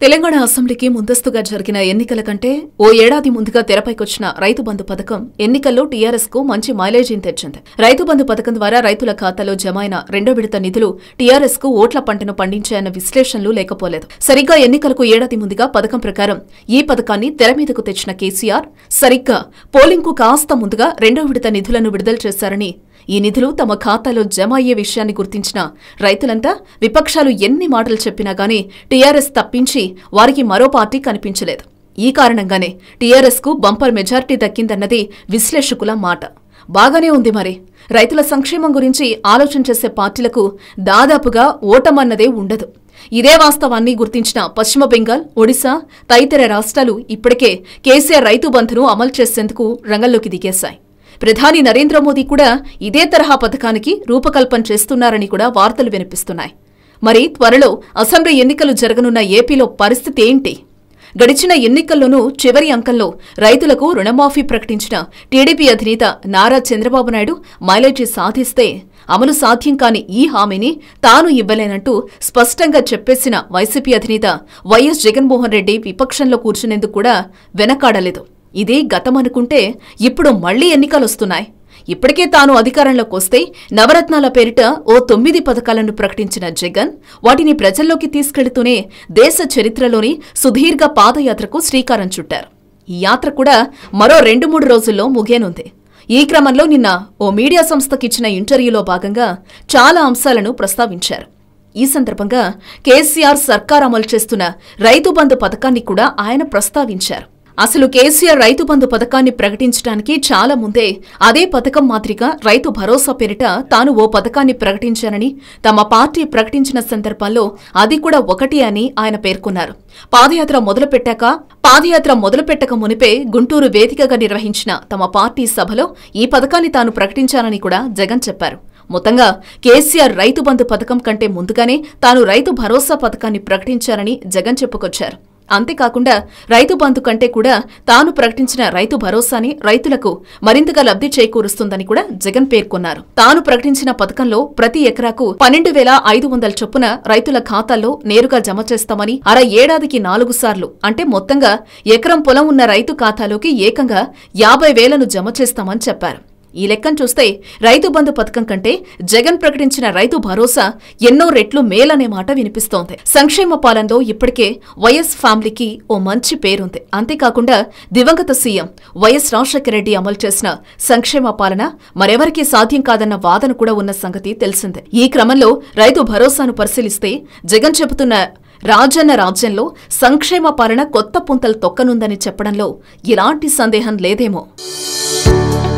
తెలంగాణ అసెంబ్లీకి ముందస్తుగా జరిగిన ఎన్నికల కంటే ఓ ఏడాది ముందుగా తెరపైకొచ్చిన రైతు బంధు పథకం ఎన్నికల్లో టీఆర్ఎస్ కు మంచి మైలేజీని తెచ్చింది రైతు బంధు పథకం ద్వారా రైతుల ఖాతాలో జమ అయిన రెండో విడత నిధులు టీఆర్ఎస్ కు ఓట్ల పంటను పండించాయన్న విశ్లేషణలు లేకపోలేదు సరిగ్గా ఎన్నికలకు ఏడాది ముందుగా పథకం ప్రకారం ఈ పథకాన్ని తెర మీదకు తెచ్చిన కేసీఆర్ సరిగ్గా పోలింగ్ కు కాస్త ముందుగా రెండో విడత నిధులను విడుదల చేశారని ఈ నిధులు తమ ఖాతాలో జమ అయ్యే విషయాన్ని గుర్తించిన రైతులంతా విపక్షాలు ఎన్ని మాటలు చెప్పినా గానీ టీఆర్ఎస్ తప్పించి వారికి మరో పార్టీ కనిపించలేదు ఈ కారణంగానే టీఆర్ఎస్ కు బంపర్ మెజార్టీ దక్కిందన్నది విశ్లేషకుల మాట బాగానే ఉంది మరి రైతుల సంక్షేమం గురించి ఆలోచన చేసే పార్టీలకు దాదాపుగా ఓటమన్నదే ఉండదు ఇదే వాస్తవాన్ని గుర్తించిన పశ్చిమ బెంగాల్ ఒడిశా తదితర రాష్ట్రాలు ఇప్పటికే కేసీఆర్ రైతు బంధును అమలు చేసేందుకు రంగంలోకి దిగేశాయి ప్రధాని నరేంద్ర మోదీ కూడా ఇదే తరహా పథకానికి రూపకల్పన చేస్తున్నారని కూడా వార్తలు వినిపిస్తున్నాయి మరి త్వరలో అసెంబ్లీ ఎన్నికలు జరగనున్న ఏపీలో పరిస్థితి ఏంటి గడిచిన ఎన్నికల్లోనూ చివరి అంకంలో రైతులకు రుణమాఫీ ప్రకటించిన టీడీపీ అధినేత నారా చంద్రబాబు నాయుడు మైలేజీ సాధిస్తే అమలు సాధ్యం కాని ఈ హామీని తాను ఇవ్వలేనంటూ స్పష్టంగా చెప్పేసిన వైసీపీ అధినేత వైఎస్ జగన్మోహన్ రెడ్డి విపక్షంలో కూర్చునేందుకు కూడా వెనకాడలేదు ఇది గతమనుకుంటే ఇప్పుడు మళ్లీ ఎన్నికలొస్తున్నాయి ఇప్పటికే తాను అధికారంలోకి వస్తే నవరత్నాల పేరిట ఓ తొమ్మిది పథకాలను ప్రకటించిన జగన్ వాటిని ప్రజల్లోకి తీసుకెళ్తూనే దేశ చరిత్రలోని సుదీర్ఘ పాదయాత్రకు శ్రీకారం చుట్టారు ఈ యాత్ర కూడా మరో రెండు మూడు రోజుల్లో ముగియనుంది ఈ క్రమంలో నిన్న ఓ మీడియా సంస్థకిచ్చిన ఇంటర్వ్యూలో భాగంగా చాలా అంశాలను ప్రస్తావించారు ఈ సందర్భంగా కేసీఆర్ సర్కార్ అమలు చేస్తున్న రైతు బంధు పథకాన్ని కూడా ఆయన ప్రస్తావించారు అసలు కేసీఆర్ రైతు బంధు పథకాన్ని ప్రకటించడానికి చాలా ముందే అదే పథకం మాదిరిగా రైతు భరోసా పేరిట తాను ఓ పథకాన్ని ప్రకటించానని తమ పార్టీ ప్రకటించిన సందర్భంలో అది కూడా ఒకటి అని ఆయన పేర్కొన్నారు పాదయాత్ర మొదలుపెట్టాక పాదయాత్ర మొదలుపెట్టక మునిపే గుంటూరు వేదికగా నిర్వహించిన తమ పార్టీ సభలో ఈ పథకాన్ని తాను ప్రకటించానని కూడా జగన్ చెప్పారు మొత్తంగా కేసీఆర్ రైతు బంధు పథకం కంటే ముందుగానే తాను రైతు భరోసా పథకాన్ని ప్రకటించారని జగన్ చెప్పుకొచ్చారు అంతేకాకుండా రైతు బంధు కంటే కూడా తాను ప్రకటించిన రైతు భరోసాని రైతులకు మరింతగా లబ్ధి చేకూరుస్తుందని కూడా జగన్ పేర్కొన్నారు తాను ప్రకటించిన పథకంలో ప్రతి ఎకరాకు పన్నెండు వేల ఐదు వందల చొప్పున రైతుల ఖాతాల్లో నేరుగా జమ చేస్తామని అర ఏడాదికి నాలుగు సార్లు అంటే మొత్తంగా ఎకరం పొలం ఉన్న రైతు ఖాతాలోకి ఏకంగా యాభై వేలను జమ చేస్తామని చెప్పారు ఈ లెక్కను చూస్తే రైతు బంధు పథకం కంటే జగన్ ప్రకటించిన రైతు భరోసా ఎన్నో రెట్లు మేలనే మాట వినిపిస్తోంది సంక్షేమ పాలనలో ఇప్పటికే వైఎస్ ఫ్యామిలీకి ఓ మంచి పేరుంది అంతేకాకుండా దివంగత సీఎం వైఎస్ రాజశేఖర రెడ్డి అమలు చేసిన సంక్షేమ పాలన మరెవరికీ సాధ్యం కాదన్న వాదన కూడా ఉన్న సంగతి తెలిసిందే ఈ క్రమంలో రైతు భరోసాను పరిశీలిస్తే జగన్ చెబుతున్న రాజన్న రాజ్యంలో సంక్షేమ పాలన కొత్త పుంతలు తొక్కనుందని చెప్పడంలో ఎలాంటి సందేహం లేదేమో